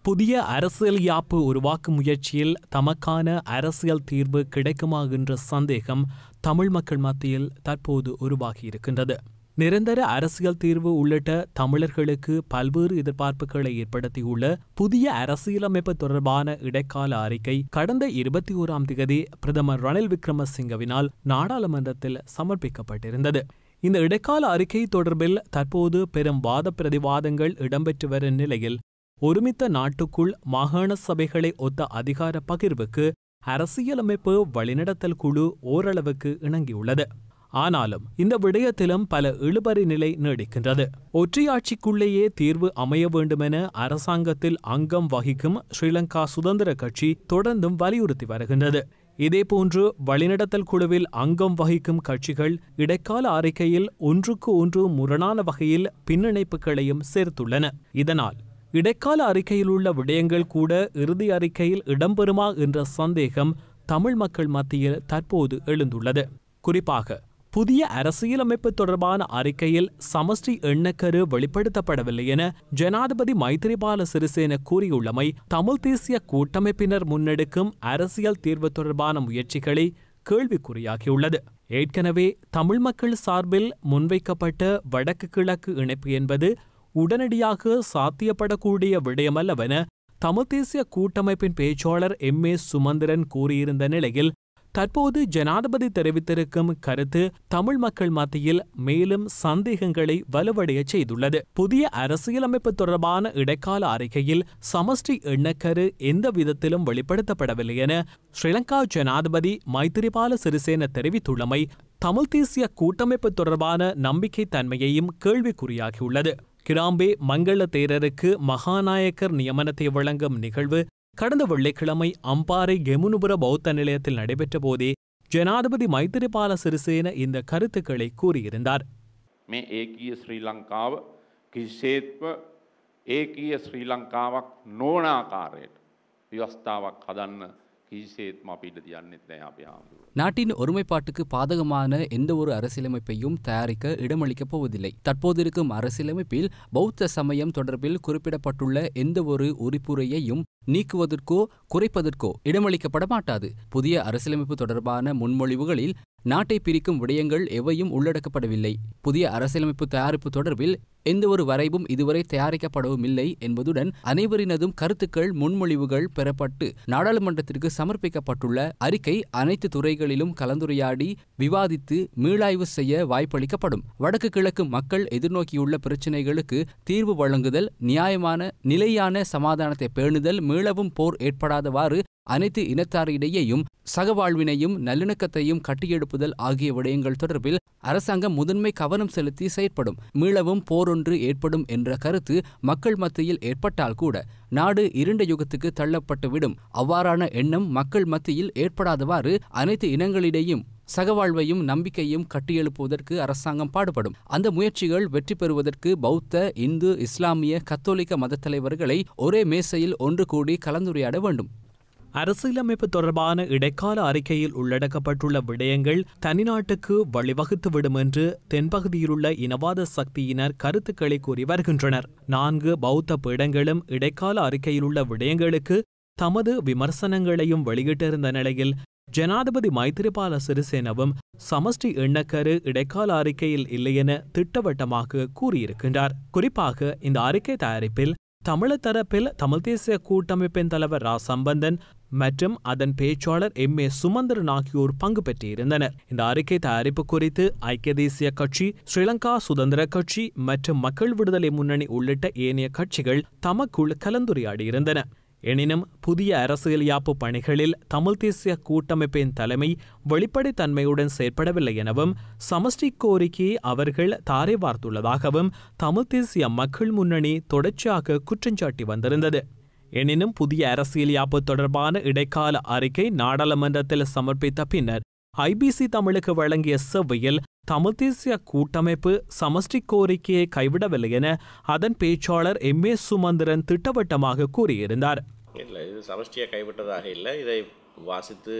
புதிய அரசியல் யாப்பு உருவாக்கும் முயற்சியில் தமக்கான அரசியல் தீர்வு கிடைக்குமா என்ற சந்தேகம் தமிழ் மக்கள் மத்தியில் தற்போது உருவாகியிருக்கின்றது நிரந்தர அரசியல் தீர்வு உள்ளிட்ட தமிழர்களுக்கு பல்வேறு எதிர்பார்ப்புகளை ஏற்படுத்தியுள்ள புதிய அரசியலமைப்பு தொடர்பான இடைக்கால அறிக்கை கடந்த இருபத்தி ஓராம் தேதி பிரதமர் ரணில் விக்ரமசிங்கவினால் நாடாளுமன்றத்தில் சமர்ப்பிக்கப்பட்டிருந்தது இந்த இடைக்கால அறிக்கை தொடர்பில் தற்போது பெரும் வாத பிரதிவாதங்கள் இடம்பெற்று வரும் நிலையில் ஒருமித்த நாட்டுக்குள் மாகாண சபைகளை ஒத்த அதிகார பகிர்வுக்கு அரசியலமைப்பு வழிநடத்தல் குழு ஓரளவுக்கு இணங்கியுள்ளது ஆனாலும் இந்த விடயத்திலும் பல இழுபறி நிலை நீடிக்கின்றது ஒற்றையாட்சிக்குள்ளேயே தீர்வு அமைய வேண்டுமென அரசாங்கத்தில் அங்கம் வகிக்கும் ஸ்ரீலங்கா சுதந்திர கட்சி தொடர்ந்தும் வலியுறுத்தி வருகின்றது இதேபோன்று வழிநடத்தல் குழுவில் அங்கம் வகிக்கும் கட்சிகள் இடைக்கால அறிக்கையில் ஒன்றுக்கு ஒன்று முரணான வகையில் பின்னிணைப்புகளையும் சேர்த்துள்ளன இதனால் இடைக்கால அறிக்கையில் உள்ள விடயங்கள் கூட இறுதி அறிக்கையில் இடம்பெறுமா என்ற சந்தேகம் தமிழ் மக்கள் மத்தியில் தற்போது எழுந்துள்ளது குறிப்பாக புதிய அரசியலமைப்பு தொடர்பான அறிக்கையில் சமஷ்டி எண்ணக்கரு வெளிப்படுத்தப்படவில்லை என ஜனாதிபதி மைத்திரிபால சிறிசேன கூறியுள்ளமை தமிழ் தேசிய கூட்டமைப்பினர் முன்னெடுக்கும் அரசியல் தீர்வு தொடர்பான முயற்சிகளை கேள்விக்குறியாகியுள்ளது ஏற்கனவே தமிழ் மக்கள் சார்பில் முன்வைக்கப்பட்ட வடக்கு கிழக்கு இணைப்பு என்பது உடனடியாக சாத்தியப்படக்கூடிய விடயமல்லவென தமிழ் தேசிய கூட்டமைப்பின் பேச்சாளர் எம் ஏ சுமந்திரன் கூறியிருந்த நிலையில் தற்போது ஜனாதிபதி தெரிவித்திருக்கும் கருத்து தமிழ் மக்கள் மத்தியில் மேலும் சந்தேகங்களை வலுவடைய செய்துள்ளது புதிய அரசியலமைப்பு தொடர்பான இடைக்கால அறிக்கையில் சமஷ்டி எண்ணக்கரு எந்த விதத்திலும் வெளிப்படுத்தப்படவில்லை என ஸ்ரீலங்கா ஜனாதிபதி மைத்திரிபால சிறிசேன தெரிவித்துள்ளமை தமிழ் தேசிய கூட்டமைப்பு தொடர்பான நம்பிக்கை தன்மையையும் கேள்விக்குறியாகியுள்ளது கிராம்பே மங்கள தேரருக்கு மகாநாயக்கர் நியமனத்தை வழங்கும் நிகழ்வு கடந்த வெள்ளிக்கிழமை அம்பாறை கெமுனுபுர பௌத்த நிலையத்தில் நடைபெற்ற போதே ஜனாதிபதி மைத்திரிபால சிறிசேன இந்த கருத்துக்களை கூறியிருந்தார் මේ ඒකීය ශ්‍රී ලංකාව කිසිසේත්ම ඒකීය ශ්‍රී ලංකාවක් නෝනාකාරයට ව්‍යවස්ථාවක් හදන්න කිසිසේත්ම අපිට තියන්නෙත් නෑ අපි හාමුදුරුව. நாட்டின் ஒருமைப்பாட்டுக்கு பாதகமான எந்த ஒரு அரசியலமைப்பையும் தயாரிக்க இடமளிக்கப் போவதில்லை தற்போது இருக்கும் அரசியலமைப்பில் பௌத்த சமயம் தொடர்பில் குறிப்பிடப்பட்டுள்ள எந்த ஒரு உரிப்புரையையும் நீக்குவதற்கோ குறைப்பதற்கோ இடமளிக்கப்பட மாட்டாது புதிய அரசியலமைப்பு தொடர்பான முன்மொழிவுகளில் நாட்டை பிரிக்கும் விடயங்கள் எவையும் உள்ளடக்கப்படவில்லை புதிய அரசியலமைப்பு தயாரிப்பு தொடர்பில் எந்த ஒரு வரைவும் இதுவரை தயாரிக்கப்படவும் இல்லை என்பதுடன் அனைவரினதும் கருத்துக்கள் முன்மொழிவுகள் பெறப்பட்டு நாடாளுமன்றத்திற்கு சமர்ப்பிக்கப்பட்டுள்ள அறிக்கை அனைத்து துறைகளிலும் கலந்துரையாடி விவாதித்து மீளாய்வு செய்ய வாய்ப்பளிக்கப்படும் வடக்கு கிழக்கு மக்கள் எதிர்நோக்கியுள்ள பிரச்சினைகளுக்கு தீர்வு வழங்குதல் நியாயமான நிலையான சமாதானத்தை பேணுதல் மீளவும் போர் ஏற்படாதவாறு அனைத்து இனத்தாரிடையேயும் சகவாழ்வினையும் நல்லிணக்கத்தையும் கட்டியெழுப்புதல் ஆகிய விடயங்கள் தொடர்பில் அரசாங்கம் முதன்மை கவனம் செலுத்தி செயற்படும் மீளவும் போரொன்று ஏற்படும் என்ற கருத்து மக்கள் மத்தியில் ஏற்பட்டால் கூட நாடு இருண்ட யுகத்துக்கு தள்ளப்பட்டுவிடும் அவ்வாறான எண்ணம் மக்கள் மத்தியில் ஏற்படாதவாறு அனைத்து இனங்களிடையும் சகவாழ்வையும் நம்பிக்கையும் கட்டியெழுப்புவதற்கு அரசாங்கம் பாடுபடும் அந்த முயற்சிகள் வெற்றி பெறுவதற்கு பௌத்த இந்து இஸ்லாமிய கத்தோலிக்க மதத் தலைவர்களை ஒரே மேசையில் ஒன்று கூடி கலந்துரையாட வேண்டும் அரசியலமைப்பு தொடர்பான இடைக்கால அறிக்கையில் உள்ளடக்கப்பட்டுள்ள விடயங்கள் தனிநாட்டுக்கு வழிவகுத்துவிடும் என்று தென்பகுதியிலுள்ள இனவாத சக்தியினர் கருத்துக்களை கூறி வருகின்றனர் நான்கு பௌத்த பீடங்களும் இடைக்கால அறிக்கையிலுள்ள விடயங்களுக்கு தமது விமர்சனங்களையும் வெளியிட்டிருந்த நிலையில் ஜனாதிபதி மைத்திரிபால சிறிசேனவும் சமஷ்டி எண்ணக்கரு இடைக்கால அறிக்கையில் இல்லையென திட்டவட்டமாக கூறியிருக்கின்றார் குறிப்பாக இந்த அறிக்கை தயாரிப்பில் தமிழர் தரப்பில் தமிழ் தேசிய கூட்டமைப்பின் தலைவர் ரா சம்பந்தன் மற்றும் அதன் பேச்சாளர் எம் ஏ சுமந்திரன் ஆகியோர் பங்கு பெற்றிருந்தனர் இந்த அறிக்கை தயாரிப்பு குறித்து ஐக்கிய தேசிய கட்சி ஸ்ரீலங்கா சுதந்திர கட்சி மற்றும் மக்கள் விடுதலை முன்னணி உள்ளிட்ட ஏனைய கட்சிகள் தமக்குள் கலந்துரையாடியிருந்தன எனினும் புதிய அரசியல் யாப்பு பணிகளில் தமிழ் தேசிய கூட்டமைப்பின் தலைமை வெளிப்படைத்தன்மையுடன் செயற்படவில்லை எனவும் சமஷ்டி கோரிக்கையை அவர்கள் தாரை வார்த்துள்ளதாகவும் தமிழ் தேசிய மக்கள் முன்னணி தொடர்ச்சியாக குற்றஞ்சாட்டி வந்திருந்தது எனினும் புதிய அரசியல் யாப்பு தொடர்பான இடைக்கால அறிக்கை நாடாளுமன்றத்தில் சமர்ப்பித்த பின்னர் ஐபிசி தமிழுக்கு வழங்கிய செவ்வையில் தமிழ் தேசிய கூட்டமைப்பு சமஷ்டி கோரிக்கையை கைவிடவில்லை என அதன் பேச்சாளர் எம் ஏ சுமந்திரன் திட்டவட்டமாக கூறியிருந்தார் இல்லை இது சமஷ்டியை கைவிட்டதாக இல்லை இதை வாசித்து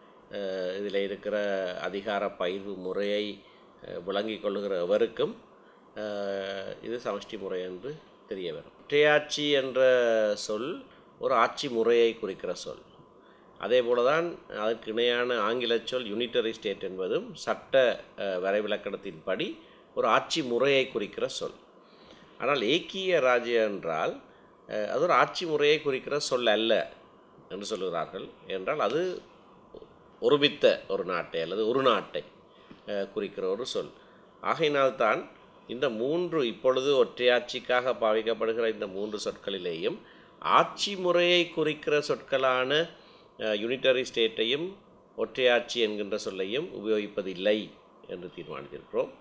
இதில் இருக்கிற அதிகார பயிர்வு முறையை விளங்கிக் கொள்ளுகிற எவருக்கும் இது சமஷ்டி முறை என்று தெரிய வரும் ஒற்றையாட்சி என்ற சொல் ஒரு ஆட்சி முறையை குறிக்கிற சொல் அதே போல தான் அதற்கு இணையான ஆங்கில சொல் யூனிட்டரி ஸ்டேட் என்பதும் சட்ட அஹ், வரைவிலக்கணத்தின்படி ஒரு ஆட்சி முறையை குறிக்கிற சொல் ஆனால் ஏக்கிய ராஜ்யம் என்றால் அஹ், அது ஒரு ஆட்சி முறையை குறிக்கிற சொல் அல்ல என்று சொல்கிறார்கள் என்றால் அது ஒருமித்த ஒரு நாட்டை அல்லது ஒரு நாட்டை அஹ், குறிக்கிற ஒரு சொல் ஆகையினால்தான் இந்த மூன்று இப்பொழுது ஒற்றையாட்சிக்காக பாவிக்கப்படுகிற இந்த மூன்று சொற்களிலேயும் ஆட்சி முறையை குறிக்கிற சொற்களான யூனிட்டரி ஸ்டேட்டையும் ஒற்றையாட்சி என்கின்ற சொல்லையும் உபயோகிப்பதில்லை என்று தீர்மானித்திருக்கிறோம்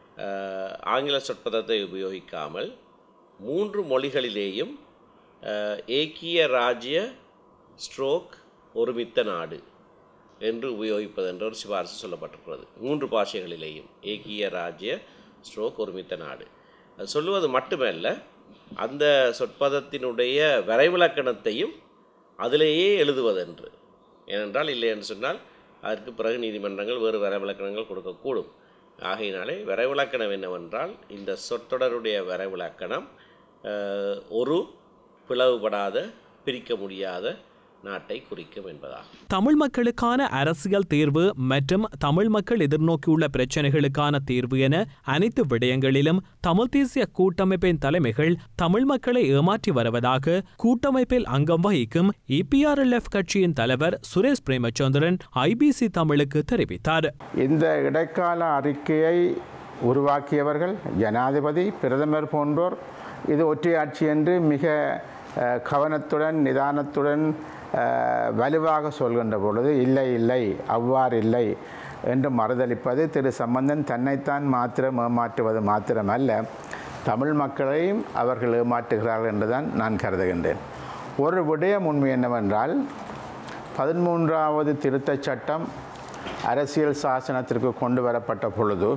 அஹ், ஆங்கில சொற்பதத்தை உபயோகிக்காமல் மூன்று மொழிகளிலேயும் அஹ், ஏக்கிய ராஜ்ய ஸ்ட்ரோக் ஒருமித்த நாடு என்று உபயோகிப்பது என்ற ஒரு சிபாரிசு சொல்லப்பட்டிருக்கிறது மூன்று பாஷைகளிலேயும் ஏக்கிய ராஜ்ய ஸ்ட்ரோக் ஒருமித்த நாடு அது சொல்லுவது மட்டுமல்ல அந்த சொற்பதத்தினுடைய வரைவிலக்கணத்தையும் அதிலேயே எழுதுவதென்று ஏனென்றால் இல்லை என்று சொன்னால் அதற்கு பிறகு நீதிமன்றங்கள் வேறு வரைவிலக்கணங்கள் கொடுக்கக்கூடும் ஆகையினாலே வரைவிலக்கணம் என்னவென்றால் இந்த சொற்றொடருடைய வரைவிலக்கணம் அஹ், ஒரு பிளவுபடாத பிரிக்க முடியாத நாட்டை குறிக்கும் என்பதாகும் தமிழ் மக்களுக்கான அரசியல் தீர்வு மற்றும் தமிழ் மக்கள் எதிர்நோக்கியுள்ள பிரச்சினைகளுக்கான தீர்வு என அனைத்து விடயங்களிலும் தமிழ் தேசிய கூட்டமைப்பின் தலைமைகள் தமிழ் மக்களை ஏமாற்றி வருவதாக கூட்டமைப்பில் அங்கம் வகிக்கும் இபிஆர்எல்எஃப் கட்சியின் தலைவர் சுரேஷ் பிரேமச்சந்திரன் ஐபிசி தமிழுக்கு தெரிவித்தார் இந்த இடைக்கால அறிக்கையை உருவாக்கியவர்கள் ஜனாதிபதி பிரதமர் போன்றோர் இது ஒற்றையாட்சி என்று மிக அஹ், கவனத்துடன் நிதானத்துடன் அஹ், வலுவாக சொல்கின்ற பொழுது இல்லை இல்லை அவ்வாறு இல்லை என்று மறுதளிப்பது திரு சம்பந்தன் தன்னைத்தான் மாத்திரம் ஏமாற்றுவது மாத்திரமல்ல தமிழ் மக்களையும் அவர்கள் ஏமாற்றுகிறார்கள் என்றுதான் நான் கருதுகின்றேன் ஒரு விடயம் உண்மை என்னவென்றால் பதிமூன்றாவது திருத்தச் சட்டம் அரசியல் சாசனத்திற்கு கொண்டு வரப்பட்ட பொழுது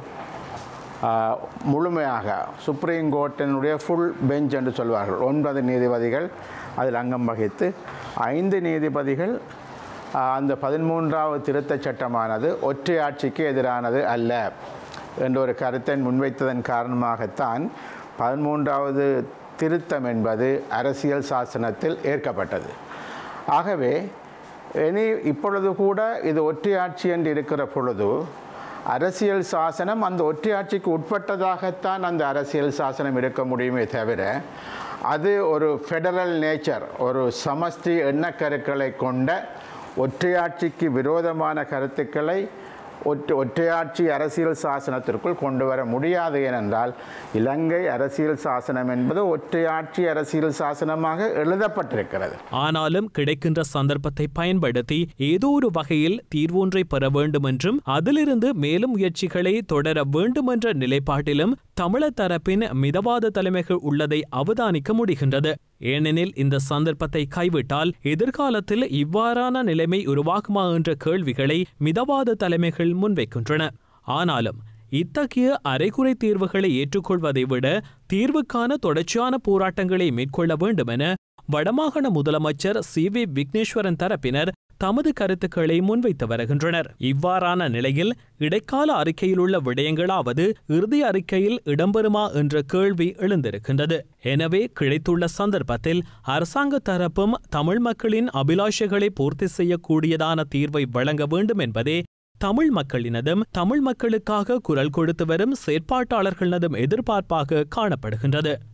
ஆஹ், முழுமையாக சுப்ரீம் கோர்ட்டினுடைய ஃபுல் பெஞ்ச் என்று சொல்வார்கள் ஒன்பது நீதிபதிகள் அதில் அங்கம் வகித்து ஐந்து நீதிபதிகள் ஆஹ், அந்த பதிமூன்றாவது திருத்தச் சட்டமானது ஒற்றையாட்சிக்கு எதிரானது அல்ல என்ற ஒரு கருத்தை முன்வைத்ததன் காரணமாகத்தான் பதிமூன்றாவது திருத்தம் என்பது அரசியல் சாசனத்தில் ஏற்கப்பட்டது ஆகவே இனி இப்பொழுது கூட இது ஒற்றையாட்சி என்று இருக்கிற பொழுது அரசியல் சாசனம் அந்த ஒற்றையாட்சிக்கு உட்பட்டதாகத்தான் அந்த அரசியல் சாசனம் இருக்க முடியுமே தவிர அது ஒரு ஃபெடரல் நேச்சர் ஒரு சமஷ்டி எண்ணக்கருக்களை கொண்ட ஒற்றையாட்சிக்கு விரோதமான கருத்துக்களை ஒற்றை ஒற்றையாட்சி அரசியல் சாசனத்திற்குள் கொண்டு வர முடியாது ஏனென்றால் இலங்கை அரசியல் சாசனம் என்பது ஒற்றையாட்சி அரசியல் சாசனமாக எழுதப்பட்டிருக்கிறது ஆனாலும் கிடைக்கின்ற சந்தர்ப்பத்தை பயன்படுத்தி ஏதோ ஒரு வகையில் தீர்வொன்றை பெற வேண்டும் என்றும் அதிலிருந்து மேலும் முயற்சிகளை தொடர வேண்டும் என்ற நிலைப்பாட்டிலும் தமிழர் தரப்பின் மிதவாத தலைமைகள் உள்ளதை அவதானிக்க முடிகின்றது ஏனெனில் இந்த சந்தர்ப்பத்தை கைவிட்டால் எதிர்காலத்தில் இவ்வாறான நிலைமை உருவாகுமா என்ற கேள்விகளை மிதவாத தலைமைகள் முன்வைக்கின்றன ஆனாலும் இத்தகைய அரைகுறை தீர்வுகளை ஏற்றுக்கொள்வதை விட தீர்வுக்கான தொடர்ச்சியான போராட்டங்களை மேற்கொள்ள வேண்டுமென வடமாகாண முதலமைச்சர் சி வி விக்னேஸ்வரன் தரப்பினர் தமது கருத்துக்களை முன்வைத்து வருகின்றனர் இவ்வாறான நிலையில் இடைக்கால அறிக்கையிலுள்ள விடயங்களாவது இறுதி அறிக்கையில் இடம்பெறுமா என்ற கேள்வி எழுந்திருக்கின்றது எனவே கிடைத்துள்ள சந்தர்ப்பத்தில் அரசாங்க தரப்பும் தமிழ் மக்களின் அபிலாஷைகளை பூர்த்தி செய்யக்கூடியதான தீர்வை வழங்க வேண்டும் என்பதே தமிழ் மக்களினதும் தமிழ் மக்களுக்காக குரல் கொடுத்து வரும் செயற்பாட்டாளர்களினதும் எதிர்பார்ப்பாக காணப்படுகின்றது